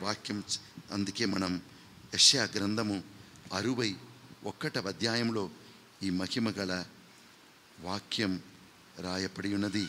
వాక్యం చ- అందుకే మనం యష్యా గ్రంథము అరువై ఒక్కటవ అధ్యాయంలో ఈ మహిమ గల వాక్యం రాయబడి ఉన్నది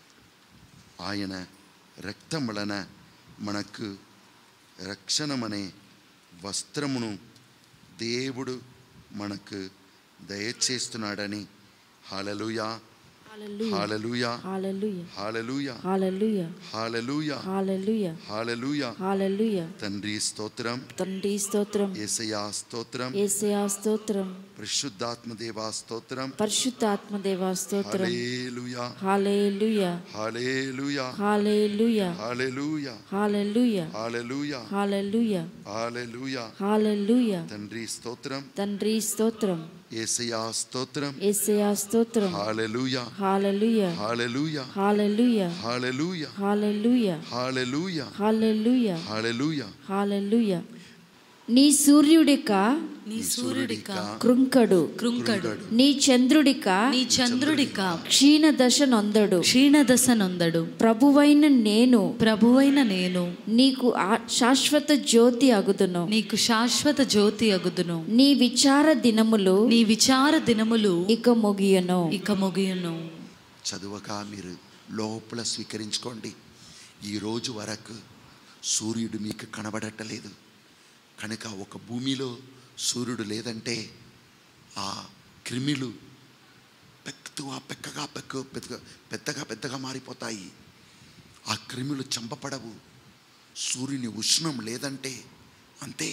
ఆయన రక్తం వలన మనకు రక్షణమనే వస్త్రమును దేవుడు మనకు దయచేస్తున్నాడని hallelujah hallelujah hallelujah hallelujah hallelujah hallelujah hallelujah hallelujah hallelujah hallelujah తండ్రి స్తోత్రం తండ్రి స్తోత్రం ఏసయా స్తోత్రం యేసయ్యా స్తోత్రం పరిశుద్ధాత్మ దేవా స్తోత్రం పరిశుద్ధాత్మ దేవా స్తోత్రం హల్లెలూయా హల్లెలూయా హల్లెలూయా హల్లెలూయా హల్లెలూయా హల్లెలూయా హల్లెలూయా హల్లెలూయా హల్లెలూయా హల్లెలూయా తండ్రి స్తోత్రం తండ్రి స్తోత్రం ఏసయా స్తోత్రం యేసయ్యా స్తోత్రం హల్లెలూయా హల్లెలూయా హల్లెలూయా హల్లెలూయా హల్లెలూయా హల్లెలూయా హల్లెలూయా హల్లెలూయా హల్లెలూయా హల్లెలూయా నీ సూర్యుడిక నీ సూర్యుడిక కృంకడు కృంకడు నీ చంద్రుడిక నీ చంద్రుడిక క్షీణ దశ నొందడు క్షీణదశ నొందడు ప్రభువైన నేను ప్రభువైన నేను నీకు ఆ- శాశ్వత జ్యోతి అగుదును నీకు శాశ్వత జ్యోతి అగుదును నీ విచార దినములు నీ విచార దినములు ఇక ముగియను ఇక ముగియును చదువక మీరు లోపల స్వీకరించుకోండి ఈ రోజు వరకు సూర్యుడు మీకు కనబడటలేదు కనుక ఒక భూమిలో సూర్యుడు లేదంటే ఆ క్రిమిలు పెక్కువ పెక్కగా పెక్క పెద్దగా పెద్దగా పెద్దగా మారిపోతాయి ఆ క్రిములు చంపపడవు సూర్యుని ఉష్ణం లేదంటే అంతే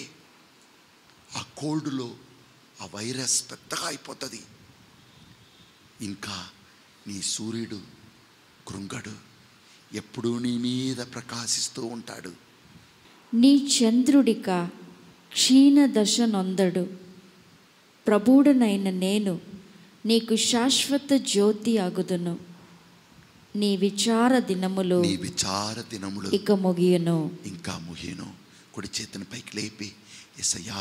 ఆ కోల్డ్లో ఆ వైరస్ పెద్దగా అయిపోతుంది ఇంకా నీ సూర్యుడు కృంగడు ఎప్పుడూ నీ మీద ప్రకాశిస్తూ ఉంటాడు నీ చంద్రుడిక క్షీణ దశ నొందడు ప్రభువుడనైన నేను నీకు శాశ్వత జ్యోతి అగుదును నీ విచార దినములు నీ విచార దినములు ఇక ముగియను ఇంకా ముగియను కుడి చేతిని పైకి లేపి ఎసయా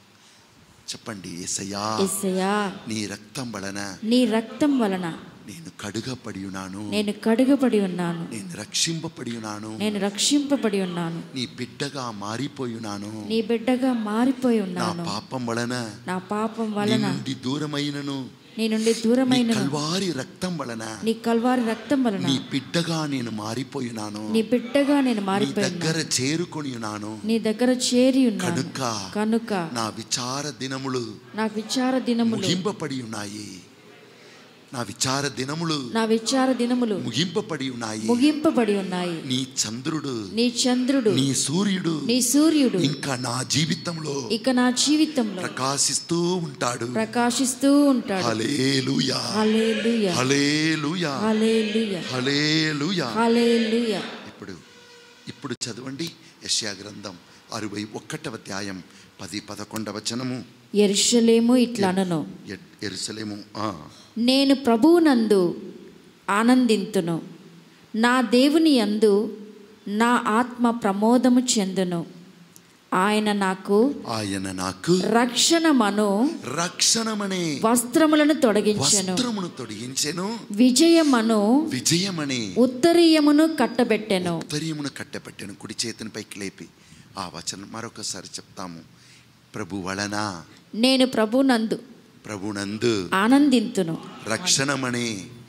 చెప్పండి ఎసయా ఎస్సయా నీ రక్తం వలన నీ రక్తం వలన నేను కడుగపడి ఉన్నాను నేను కడుగబడి ఉన్నాను నేను రక్షింపబడి ఉన్నాను నేను రక్షింపబడి ఉన్నాను నీ బిడ్డగా మారిపోయి ఉన్నాను నీ బిడ్డగా మారిపోయి నా ఉన్నాను పాపం వలన నా పాపం నీ వలన నుండి దూరమైనను నీ నుండి నీ దూరమైన కల్వారి రక్తం వలన నీ కల్వారి రక్తం వలన నీ బిడ్డగా నేను మారిపోయినాను నీ బిడ్డగా నేను నీ మారిపోయి దగ్గర చేరుకొని ఉన్నాను నీ దగ్గర చేరి ఉన్నాను కనుక కనుక నా విచార దినములు నా విచార దినములు ముగింపబడి ఉన్నాయి నా విచార దినములు నా విచార దినములు ముగింపబడి ఉన్నాయి ముగింపబడి ఉన్నాయి నీ చంద్రుడు నీ చంద్రుడు నీ సూర్యుడు నీ సూర్యుడు ఇంకా నా జీవితంలో ఇక నా జీవితంలో ప్రకాశిస్తూ ఉంటాడు ప్రకాశిస్తూ ఉంటాడు hallelujah hallelujah hallelujah hallelujah hallelujah hallelujah ఇప్పుడు ఇప్పుడు చదవండి యెషయా గ్రంథం అరవై ఒక్కటవ అధ్యాయం పది పదకొండవ వచనము ఎరుషలేము ఇట్లనను ఎ- ఎరుసలేము ఆ. నేను ప్రభువునందు ఆనందింతును నా దేవుని యందు నా ఆత్మ ప్రమోదము చెందును ఆయన నాకు ఆయన నాకు రక్షణమను రక్షణమనే వస్త్రములను తొలగించెను వస్త్రమును తొడిగించెను విజయమను విజయమనే ఉత్తరీయమును కట్టబెట్టెను ఉత్తరీయమును కట్టబెట్టాను కుడి చేతిని పైకి లేపి ఆ వచనం మరొకసారి చెప్తాము ప్రభు వలన నేను ప్రభునందు ప్రభునందు ఆనందింతును రక్షణమనే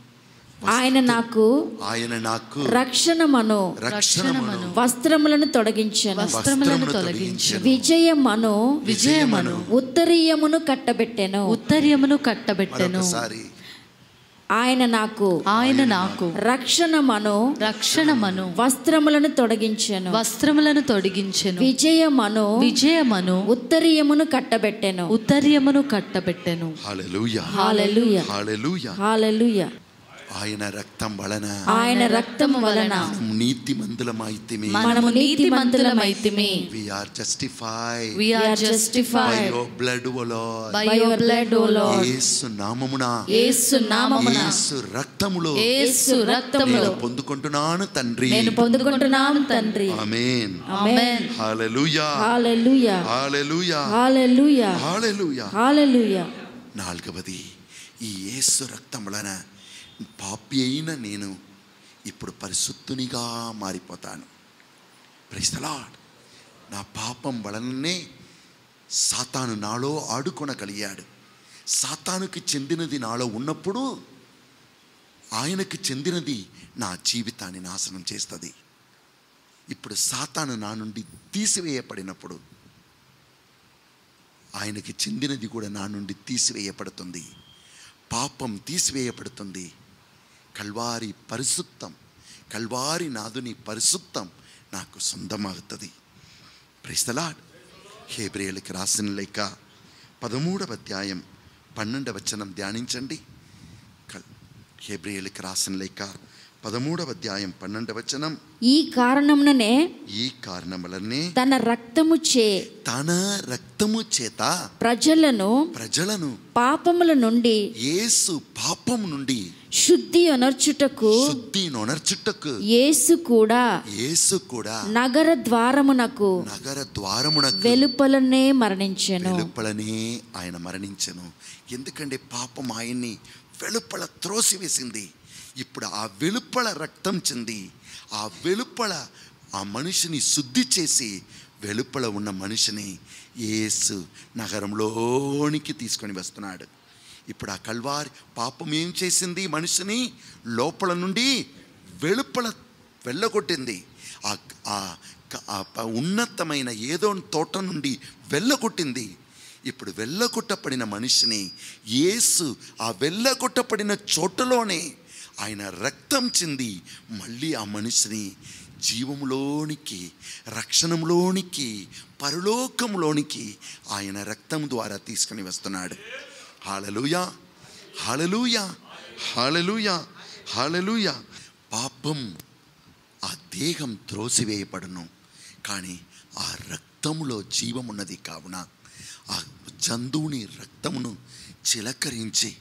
ఆయన నాకు ఆయన నాకు రక్షణమను రక్షణమును వస్త్రములను తొలగించెను వస్త్రములను తొలగించెను విజయమను విజయమను ఉత్తరీయమును కట్టబెట్టెను ఉత్తర్యమును కట్టబెట్టెను మరొకసారి ఆయన నాకు ఆయన నాకు రక్షణమను రక్షణమను వస్త్రములను తొలగించెను వస్త్రములను తొడిగించెను విజయమను విజయమను ఉత్తరీయమును కట్టబెట్టెను ఉత్తర్యమును కట్టబెట్టెను హల్లెలూయా హాలెలూయ హల్లెలూయా హాలెలూయ ఆయన రక్తం వలన ఆయన రక్తం వలన నీతి మందులమైతిమి మనము నీతిమంతులమైతిమి we are justified We are justified by your blood O Lord by your blood, O Lord. Yesu నామమున యేసు నామమున యేసు రక్తములో యేసు రక్తములో నేను పొందుకుంటున్నాను తండ్రి నేను పొందుకుంటున్నాను తండ్రి amen amen hallelujah hallelujah hallelujah hallelujah hallelujah hallelujah నాలుగవది ఈ యేసు రక్తం వలన పాపి అయిన నేను ఇప్పుడు పరిశుద్ధునిగా మారిపోతాను ప్రైస్తలాడ్ నా పాపం వలననే సాతాను నాలో ఆడుకొనగలిగాడు సాతానుకి చెందినది నాలో ఉన్నప్పుడు ఆయనకి చెందినది నా జీవితాన్ని నాశనం చేస్తుంది ఇప్పుడు సాతాను నా నుండి తీసివేయబడినప్పుడు ఆయనకి చెందినది కూడా నా నుండి తీసివేయబడుతుంది పాపం తీసివేయబడుతుంది కల్వారి పరిశుద్ధం కల్వారి నాదుని పరిశుద్ధం నాకు సొంతమవుతుంది ప్రైస్తలాడ్ హేబ్రేయులకి రాసిన లేక పదమూడవ అధ్యాయం పన్నెండవ వచనం ధ్యానించండి కల్- హేబ్రేయులకి రాసిన లేక పదమూడవ అధ్యాయం పన్నెండవ వచనం ఈ కారణముననే ఈ కారణం వలనే తన రక్తము చే తన రక్తము చేత ప్రజలను ప్రజలను పాపముల నుండి యేసు పాపం నుండి శుద్ధి అనర్చుటకు శుద్ధి నొనర్చుటకు యేసు కూడా యేసు కూడా నగర ద్వారమునకు నగర ద్వారమునకు వెలుపలనే మరణించెను వెలుపలనే ఆయన మరణించను ఎందుకంటే పాపం ఆయన్ని వెలుపల త్రోసివేసింది ఇప్పుడు ఆ వెలుపల రక్తం చెంది ఆ వెలుపల ఆ మనిషిని శుద్ధి చేసి వెలుపల ఉన్న మనిషిని యేసు నగరంలోనికి తీసుకొని వస్తున్నాడు ఇప్పుడు ఆ కల్వారి పాపం ఏం చేసింది మనిషిని లోపల నుండి వెలుపల వెళ్ళగొట్టింది ఆ ఆ క- ఆ ప- ఉన్నతమైన ఏదో తోట నుండి వెళ్ళగొట్టింది ఇప్పుడు వెళ్ళగొట్టబడిన మనిషిని యేసు ఆ వెళ్ళగొట్టబడిన చోటలోనే ఆయన రక్తం చెంది మళ్ళీ ఆ మనిషిని జీవములోనికి రక్షణంలోనికి పరలోకంలోనికి ఆయన రక్తం ద్వారా తీసుకుని వస్తున్నాడు హాలలుయా హాలలుయా హాలలుయా హాలలుయా పాపం ఆ దేహం త్రోసివేయబడును కానీ ఆ రక్తములో జీవమున్నది కావున ఆ జంతువుని రక్తమును చిలకరించి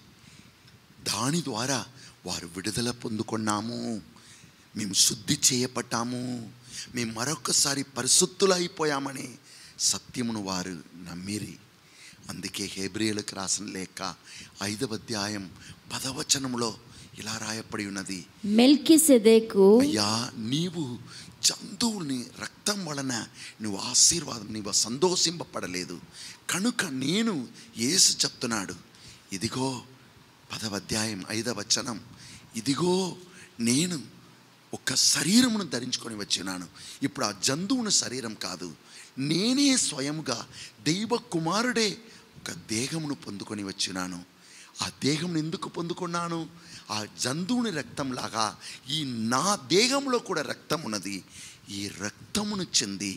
దాని ద్వారా వారు విడుదల పొందుకున్నాము మేము శుద్ధి చేయబడ్డాము మేము మరొకసారి పరిశుద్ధులైపోయామని సత్యమును వారు నమ్మిరి అందుకే హేబ్రియలకు రాసిన లేక ఐదవ అధ్యాయం పదవచనములో ఇలా రాయబడి ఉన్నది మెల్కి సెదేకు అయ్యా నీవు జంతువుని రక్తం వలన నువ్వు ఆశీర్వాదం నీవు సంతోషింపబడలేదు కనుక నేను యేసు చెప్తున్నాడు ఇదిగో పదవ అధ్యాయం ఐదవ వచనం ఇదిగో నేను ఒక శరీరమును ధరించుకొని వచ్చినాను ఇప్పుడు ఆ జంతువుని శరీరం కాదు నేనే స్వయముగా దైవ కుమారుడే ఒక దేహమును పొందుకొని వచ్చినాను ఆ దేహం ఎందుకు పొందుకున్నాను ఆ జంతువుని రక్తంలాగా ఈ నా దేహంలో కూడా రక్తం ఉన్నది ఈ రక్తమును చెంది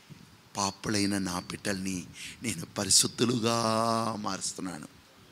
పాపులైన నా బిడ్డల్ని నేను పరిశుద్ధులుగా మారుస్తున్నాను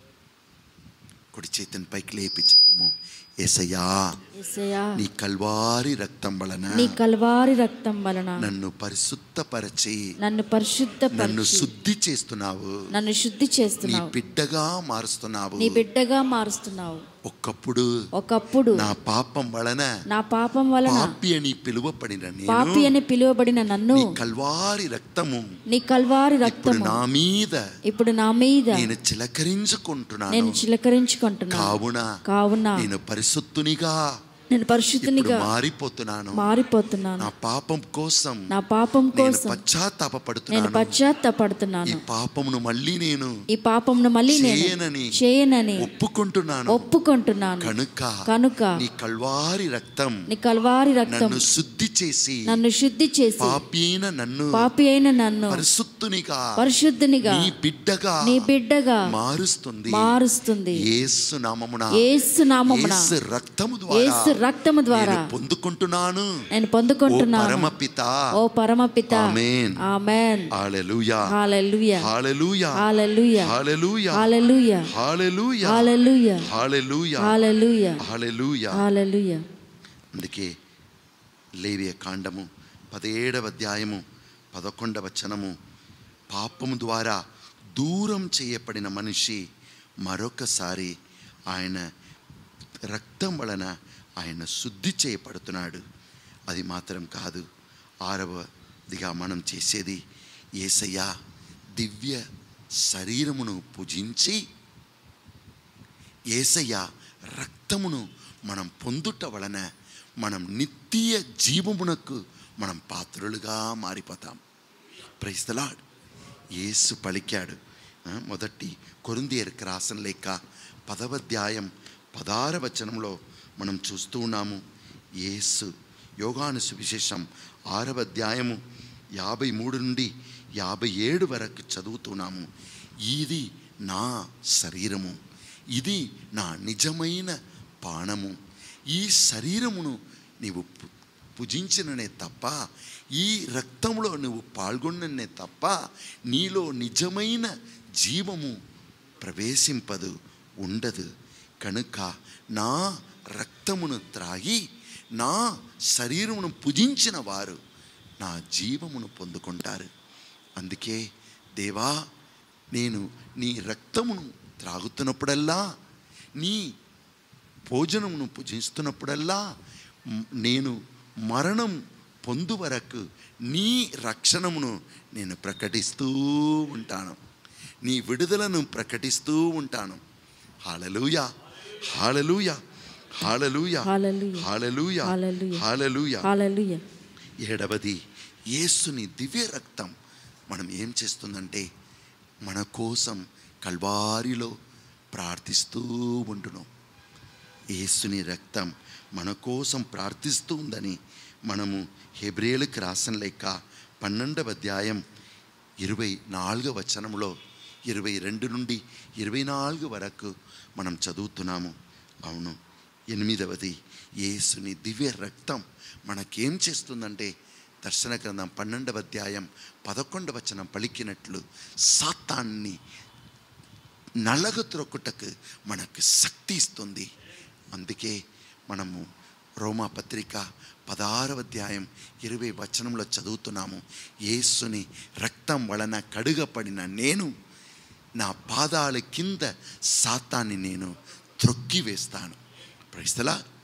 కుడి చేతిని పైకి లేపి చెప్పము ఏసయ్యా యేసయ్యా, నీ కల్వారి రక్తం వలన నీ కల్వారి రక్తం వలన నన్ను పరిశుద్ధపరచి నన్ను పరిశుద్ధ నన్ను శుద్ధి చేస్తున్నావు నన్ను శుద్ధి నీ చేస్తున్నావు బిడ్డగా మారుస్తున్నావు నీ బిడ్డగా మారుస్తున్నావు ఒక్కప్పుడు ఒకప్పుడు నా పాపం వలన నా పాపం వలన పాపి అని పిలువబడిన పాపి నేను అని పిలువబడిన నన్ను నీ కల్వారి రక్తము నీ కల్వారి ఇప్పుడు రక్తము నా మీద ఇప్పుడు నా మీద నేను చిలకరించుకుంటున్నాను నేను చిలకరించుకుంటున్నాను కావున కావున నేను పరిశుద్ధునిగా నేను ఇప్పుడు పరిశుద్ధునిగా మారిపోతున్నాను మారిపోతున్నాను నా పాపం కోసం నా పాపం నేను కోసం నేను పశ్చాత్తాపడుతున్నాను ఈ పశ్చాత్తపడుతున్నాను పాపమును మళ్ళీ నేను ఈ పాపంను మళ్ళీ నేను చేయనని చేయనని ఒప్పుకుంటున్నాను ఒప్పుకుంటున్నాను కనుక కనుక నీ కల్వారి రక్తం నీ కల్వారి రక్తం నన్ను శుద్ధి చేసి నన్ను శుద్ధి చేసి పాపి అయిన నన్ను పాపి అయిన నన్ను పరిశుద్ధునిగా పరిశుద్ధునిగా నీ బిడ్డగా నీ బిడ్డగా మారుస్తుంది మారుస్తుంది యేసు నామమున యేసు నామమున యేసు రక్తము ద్వారా యేసు రక్తము ద్వారా నేను పొందుకుంటున్నాను నేను ఓ పొందుకుంటున్నాను పరమపిత ఓ పరమపిత ఆమేన్. ఆమేన్ హల్లెలూయా హల్లెలూయా హల్లెలూయా హల్లెలూయా హల్లెలూయా హల్లెలూయా హల్లెలూయా హల్లెలూయా హల్లెలూయా హల్లెలూయా హల్లెలూయా హల్లెలూయా అందుకే లేవియ కాండము పదిహేడవ అధ్యాయము పదకొండవ వచనము పాపము ద్వారా దూరం చేయబడిన మనిషి మరొకసారి ఆయన రక్తం వలన ఆయన శుద్ధి చేయబడుతున్నాడు అది మాత్రం కాదు ఆరవదిగా మనం చేసేది ఏసయ్య దివ్య శరీరమును పూజించి ఏసయ్య రక్తమును మనం పొందుట వలన మనం నిత్య జీవమునకు మనం పాత్రులుగా మారిపోతాం ప్రైస్తలాడ్ యేసు పలికాడు ఆ, మొదటి కొరిందియర్కి రాసిన లేక పదవధ్యాయం పదార వచనంలో మనం చూస్తూ ఉన్నాము యేసు యోగాను సువిశేషం ఆరవ అధ్యాయము యాభై మూడు నుండి యాభై ఏడు వరకు చదువుతున్నాము ఇది నా శరీరము ఇది నా నిజమైన పానము ఈ శరీరమును నీవు పు- భుజించిననే తప్ప ఈ రక్తంలో నువ్వు పాల్గొన్ననే తప్ప నీలో నిజమైన జీవము ప్రవేశింపదు ఉండదు కనుక నా రక్తమును త్రాగి నా శరీరమును పుజించిన వారు నా జీవమును పొందుకుంటారు అందుకే దేవా నేను నీ రక్తమును త్రాగుతున్నప్పుడల్లా నీ భోజనమును పూజిస్తున్నప్పుడల్లా మ్- నేను మరణం పొందు వరకు నీ రక్షణమును నేను ప్రకటిస్తూ ఉంటాను నీ విడుదలను ప్రకటిస్తూ ఉంటాను hallelujah hallelujah hallelujah hallelujah. Hallelujah hallelujah. Hallelujah hallelujah ఏడవది యేసుని దివ్య రక్తం మనం ఏం చేస్తుందంటే మన కోసం కల్వారిలో ప్రార్థిస్తూ ఉండును యేసుని రక్తం మన కోసం ప్రార్థిస్తూ ఉందని మనము హెబ్రేలకు రాసిన లేక పన్నెండవ అధ్యాయం ఇరవై నాలుగవ వచనంలో ఇరవై రెండు నుండి ఇరవై నాలుగు వరకు మనం చదువుతున్నాము అవును ఎనిమిదవది యేసుని దివ్య రక్తం మనకేం చేస్తుందంటే దర్శన గ్రంథం పన్నెండవ అధ్యాయం పదకొండవ వచనం పలికినట్లు సాతాన్ని నలగ త్రొక్కుటకు మనకు శక్తి ఇస్తుంది అందుకే మనము రోమా పత్రిక పదారవ అధ్యాయం ఇరవై వచనంలో చదువుతున్నాము యేసుని రక్తం వలన కడుగపడిన నేను నా పాదాల కింద సాతాన్ని నేను త్రొక్కి వేస్తాను ప్రైస్తలా